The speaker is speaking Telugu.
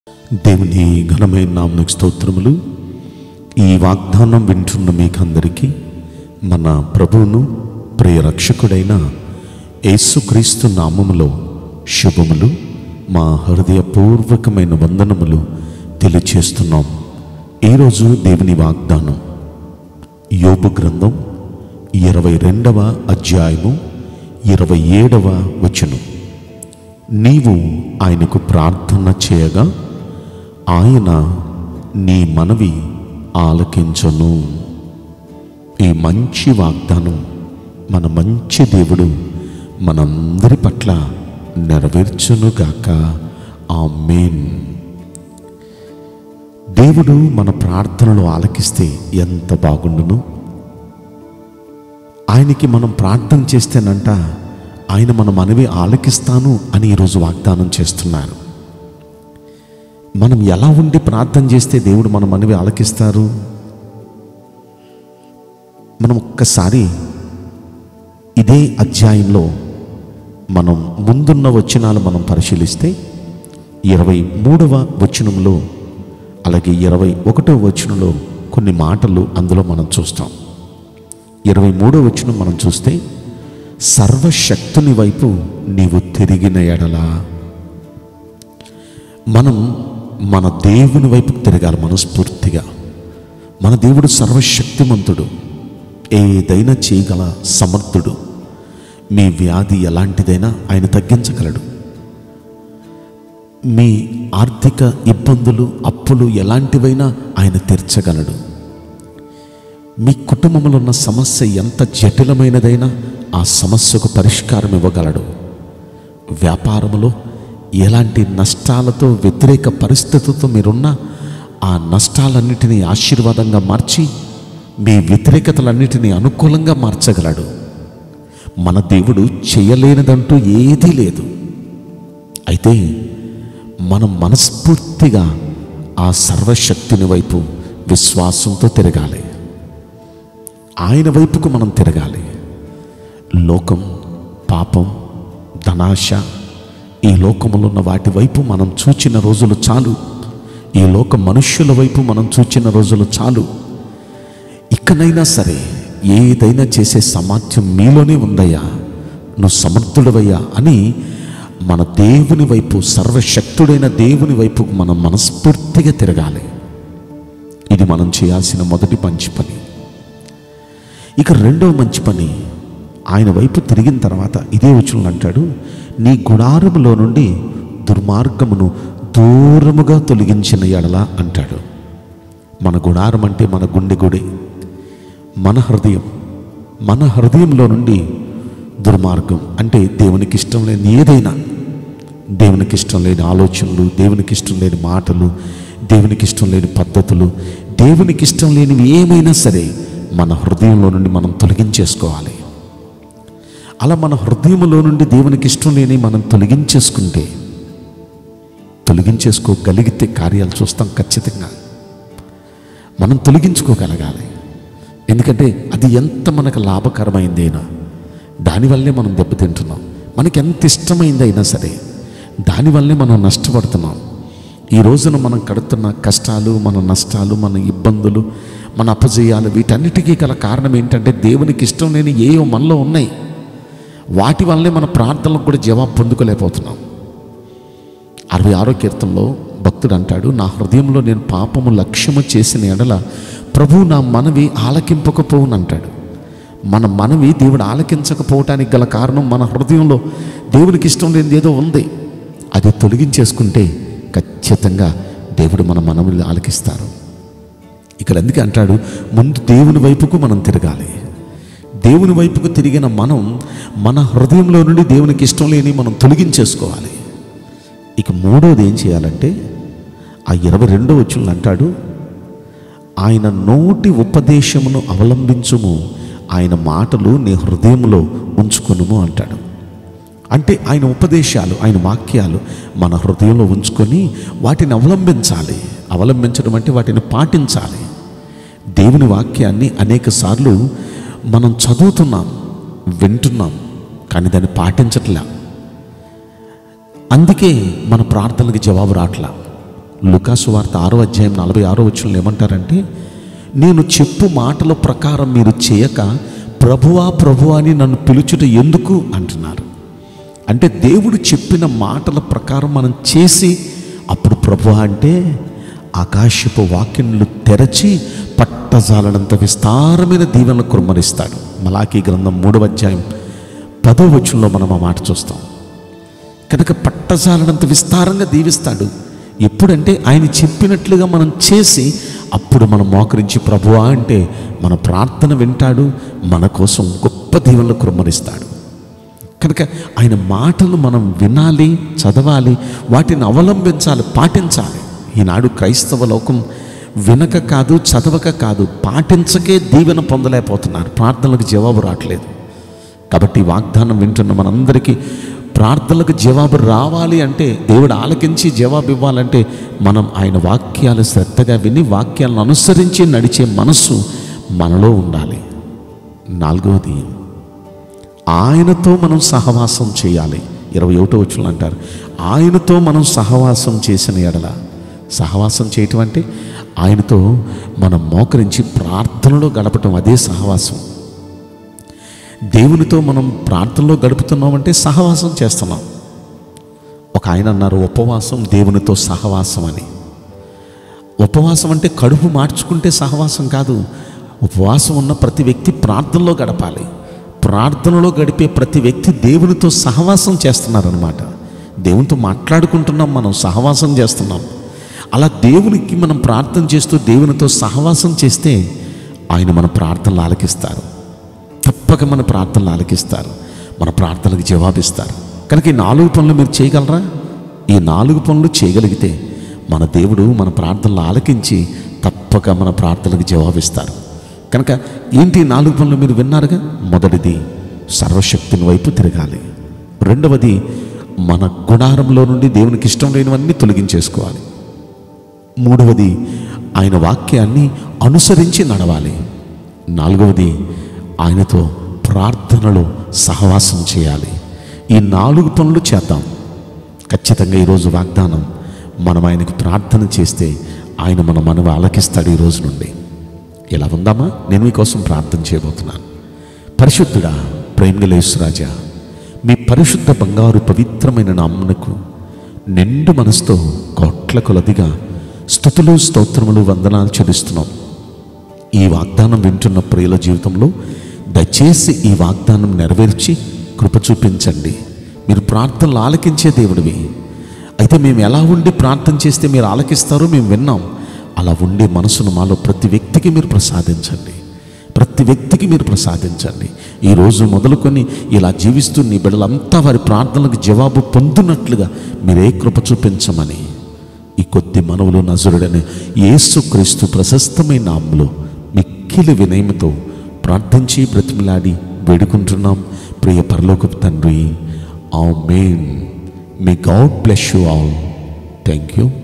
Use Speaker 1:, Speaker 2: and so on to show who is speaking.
Speaker 1: దేవుని ఘనమైన నామకు స్తోత్రములు ఈ వాగ్దానం వింటున్న మీకందరికీ మన ప్రభువును ప్రియ రక్షకుడైన యేసుక్రీస్తు నామములో శుభములు మా హృదయపూర్వకమైన వందనములు తెలియచేస్తున్నాం ఈరోజు దేవుని వాగ్దానం యోబు గ్రంథం ఇరవై రెండవ అధ్యాయము ఇరవై ఏడవ వచనం నీవు ఆయనకు ప్రార్థన చేయగా ఆయన నీ మనవి ఆలకించను ఈ మంచి వాగ్దానం మన మంచి దేవుడు మనందరి పట్ల నెరవేర్చునుగాక ఆమేన్ దేవుడు మన ప్రార్థనలు ఆలకిస్తే ఎంత బాగుండును ఆయనకి మనం ప్రార్థన చేస్తేనంట ఆయన మన మనవి ఆలకిస్తాను అని ఈరోజు వాగ్దానం చేస్తున్నారు మనం ఎలా ఉండి ప్రార్థన చేస్తే దేవుడు మన మనవి ఆలకిస్తారు మనం ఒక్కసారి ఇదే అధ్యాయంలో మనం ముందున్న వచనాలు మనం పరిశీలిస్తే ఇరవై మూడవ వచనంలో అలాగే ఇరవై ఒకటవ వచనంలో కొన్ని మాటలు అందులో మనం చూస్తాం ఇరవై మూడవ వచనం మనం చూస్తే సర్వశక్తుని వైపు నీవు తిరిగిన ఎడలా మనం మన దేవుని వైపు తిరగాలి మనస్ఫూర్తిగా మన దేవుడు సర్వశక్తిమంతుడు ఏదైనా చేయగల సమర్థుడు మీ వ్యాధి ఎలాంటిదైనా ఆయన తగ్గించగలడు మీ ఆర్థిక ఇబ్బందులు అప్పులు ఎలాంటివైనా ఆయన తీర్చగలడు మీ కుటుంబంలో ఉన్న సమస్య ఎంత జటిలమైనదైనా ఆ సమస్యకు పరిష్కారం ఇవ్వగలడు వ్యాపారంలో ఎలాంటి నష్టాలతో వ్యతిరేక పరిస్థితులతో మీరున్న ఆ నష్టాలన్నిటినీ ఆశీర్వాదంగా మార్చి మీ వ్యతిరేకతలన్నిటినీ అనుకూలంగా మార్చగలడు మన దేవుడు చేయలేనిదంటూ ఏదీ లేదు అయితే మనం మనస్ఫూర్తిగా ఆ సర్వశక్తిని వైపు విశ్వాసంతో తిరగాలి ఆయన వైపుకు మనం తిరగాలి లోకం పాపం ధనాశ ఈ లోకములో ఉన్న వాటి వైపు మనం చూచిన రోజులు చాలు ఈ లోక మనుష్యుల వైపు మనం చూచిన రోజులు చాలు ఇకనైనా సరే ఏదైనా చేసే సామర్థ్యం మీలోనే ఉందయ్యా నువ్వు సమర్థుడవయ్యా అని మన దేవుని వైపు సర్వశక్తుడైన దేవుని వైపు మనం మనస్ఫూర్తిగా తిరగాలి ఇది మనం చేయాల్సిన మొదటి మంచి పని ఇక రెండవ మంచి పని ఆయన వైపు తిరిగిన తర్వాత ఇదే వచనం అంటాడు నీ గుడారములో నుండి దుర్మార్గమును దూరముగా తొలగించిన ఎడల అంటాడు మన గుడారం అంటే మన గుండె గుడి మన హృదయం మన హృదయంలో నుండి దుర్మార్గం అంటే దేవునికి ఇష్టం లేని ఏదైనా దేవునికి ఇష్టం లేని ఆలోచనలు దేవునికి ఇష్టం లేని మాటలు దేవునికి ఇష్టం లేని పద్ధతులు దేవునికి ఇష్టం లేనివి ఏమైనా సరే మన హృదయంలో నుండి మనం తొలగించేసుకోవాలి అలా మన హృదయంలో నుండి దేవునికి ఇష్టం లేని మనం తొలగించేసుకుంటే తొలగించేసుకోగలిగితే కార్యాలు చూస్తాం ఖచ్చితంగా మనం తొలగించుకోగలగాలి ఎందుకంటే అది ఎంత మనకు లాభకరమైందైనా దానివల్లే మనం దెబ్బతింటున్నాం మనకి ఎంత ఇష్టమైందైనా సరే దానివల్లే మనం నష్టపడుతున్నాం ఈ రోజున మనం కడుతున్న కష్టాలు మన నష్టాలు మన ఇబ్బందులు మన అపజయాలు వీటన్నిటికీ గల కారణం ఏంటంటే దేవునికి ఇష్టం లేని ఏవో మనలో ఉన్నాయి వాటి వల్లే మన ప్రార్థనలకు కూడా జవాబు పొందుకోలేకపోతున్నాం అరవై ఆరో కీర్తనలో భక్తుడు అంటాడు నా హృదయంలో నేను పాపము లక్ష్యము చేసిన ఎడల ప్రభు నా మనవి ఆలకింపకపోవును అంటాడు మన మనవి దేవుడు ఆలకించకపోవటానికి గల కారణం మన హృదయంలో దేవునికి ఇష్టం లేనిది ఏదో ఉంది అది తొలగించేసుకుంటే ఖచ్చితంగా దేవుడు మన మనవులు ఆలకిస్తారు ఇక్కడ అందుకే అంటాడు ముందు దేవుని వైపుకు మనం తిరగాలి దేవుని వైపుకు తిరిగిన మనం మన హృదయంలో నుండి దేవునికి ఇష్టం లేని మనం తొలగించేసుకోవాలి ఇక మూడోది ఏం చేయాలంటే ఆ ఇరవై రెండో వచ్చులు అంటాడు ఆయన నోటి ఉపదేశమును అవలంబించుము ఆయన మాటలు నీ హృదయంలో ఉంచుకొనుము అంటాడు అంటే ఆయన ఉపదేశాలు ఆయన వాక్యాలు మన హృదయంలో ఉంచుకొని వాటిని అవలంబించాలి అవలంబించడం అంటే వాటిని పాటించాలి దేవుని వాక్యాన్ని అనేక సార్లు మనం చదువుతున్నాం వింటున్నాం కానీ దాన్ని పాటించట్లే అందుకే మన ప్రార్థనలకు జవాబు రావట్లా లుకాసు వార్త ఆరో అధ్యాయం నలభై ఆరో వచ్చిన ఏమంటారంటే నేను చెప్పు మాటల ప్రకారం మీరు చేయక ప్రభువా ప్రభువా అని నన్ను పిలుచుట ఎందుకు అంటున్నారు అంటే దేవుడు చెప్పిన మాటల ప్రకారం మనం చేసి అప్పుడు ప్రభు అంటే ఆకాశపు వాక్యములు తెరచి పట్టజాలనంత విస్తారమైన దీవెనలు కుమ్మరిస్తాడు మలాకీ గ్రంథం మూడవ అధ్యాయం పదో వచనంలో మనం ఆ మాట చూస్తాం కనుక పట్టజాలనంత విస్తారంగా దీవిస్తాడు ఎప్పుడంటే ఆయన చెప్పినట్లుగా మనం చేసి అప్పుడు మనం మోకరించి ప్రభువా అంటే మన ప్రార్థన వింటాడు మన కోసం గొప్ప దీవెనలు కుమ్మరిస్తాడు కనుక ఆయన మాటలు మనం వినాలి చదవాలి వాటిని అవలంబించాలి పాటించాలి ఈనాడు క్రైస్తవ లోకం వినక కాదు చదవక కాదు పాటించకే దీవెన పొందలేకపోతున్నారు ప్రార్థనలకు జవాబు రావట్లేదు కాబట్టి ఈ వాగ్దానం వింటున్న మనందరికీ ప్రార్థనలకు జవాబు రావాలి అంటే దేవుడు ఆలకించి జవాబు ఇవ్వాలంటే మనం ఆయన వాక్యాలు శ్రద్ధగా విని వాక్యాలను అనుసరించి నడిచే మనస్సు మనలో ఉండాలి నాలుగవది ఆయనతో మనం సహవాసం చేయాలి ఇరవై ఒకటో వచ్చులు అంటారు ఆయనతో మనం సహవాసం చేసిన ఎడల సహవాసం చేయటం అంటే ఆయనతో మనం మోకరించి ప్రార్థనలో గడపటం అదే సహవాసం దేవునితో మనం ప్రార్థనలో గడుపుతున్నామంటే సహవాసం చేస్తున్నాం ఒక ఆయన అన్నారు ఉపవాసం దేవునితో సహవాసం అని ఉపవాసం అంటే కడుపు మార్చుకుంటే సహవాసం కాదు ఉపవాసం ఉన్న ప్రతి వ్యక్తి ప్రార్థనలో గడపాలి ప్రార్థనలో గడిపే ప్రతి వ్యక్తి దేవునితో సహవాసం చేస్తున్నారనమాట దేవునితో మాట్లాడుకుంటున్నాం మనం సహవాసం చేస్తున్నాం అలా దేవునికి మనం ప్రార్థన చేస్తూ దేవునితో సహవాసం చేస్తే ఆయన మన ప్రార్థనలు ఆలకిస్తారు తప్పక మన ప్రార్థనలు ఆలకిస్తారు మన ప్రార్థనలకు జవాబిస్తారు కనుక ఈ నాలుగు పనులు మీరు చేయగలరా ఈ నాలుగు పనులు చేయగలిగితే మన దేవుడు మన ప్రార్థనలు ఆలకించి తప్పక మన ప్రార్థనలకు జవాబిస్తారు కనుక ఏంటి ఈ నాలుగు పనులు మీరు విన్నారుగా మొదటిది సర్వశక్తిని వైపు తిరగాలి రెండవది మన గుణారంలో నుండి దేవునికి ఇష్టం లేనివన్నీ తొలగించేసుకోవాలి మూడవది ఆయన వాక్యాన్ని అనుసరించి నడవాలి నాలుగవది ఆయనతో ప్రార్థనలో సహవాసం చేయాలి ఈ నాలుగు పనులు చేద్దాం ఖచ్చితంగా ఈరోజు వాగ్దానం మనం ఆయనకు ప్రార్థన చేస్తే ఆయన మన మనవి ఆలకిస్తాడు ఈ రోజు నుండి ఇలా ఉందామా నేను మీకోసం ప్రార్థన చేయబోతున్నాను పరిశుద్ధుడా ప్రేమలేశ్వరాజా మీ పరిశుద్ధ బంగారు పవిత్రమైన నామ్మునకు నిండు మనసుతో కోట్ల కొలదిగా స్థుతులు స్తోత్రములు వందనాలు చెల్లిస్తున్నాం ఈ వాగ్దానం వింటున్న ప్రియుల జీవితంలో దయచేసి ఈ వాగ్దానం నెరవేర్చి కృప చూపించండి మీరు ప్రార్థనలు ఆలకించే దేవుడివి అయితే మేము ఎలా ఉండి ప్రార్థన చేస్తే మీరు ఆలకిస్తారో మేము విన్నాం అలా ఉండే మనసును మాలో ప్రతి వ్యక్తికి మీరు ప్రసాదించండి ప్రతి వ్యక్తికి మీరు ప్రసాదించండి ఈ రోజు మొదలుకొని ఇలా జీవిస్తూ నీ బిడ్డలంతా వారి ప్రార్థనలకు జవాబు పొందునట్లుగా మీరే కృప చూపించమని ఈ కొద్ది మనవులు నజరుడని యేసుక్రీస్తు ప్రశస్తమైన నామములో మిక్కిలి వినయముతో ప్రార్థించి బ్రతిమలాడి వేడుకుంటున్నాం ప్రియ పరలోకపు తండ్రి ఆ మెయిన్ మీ God bless you all thank you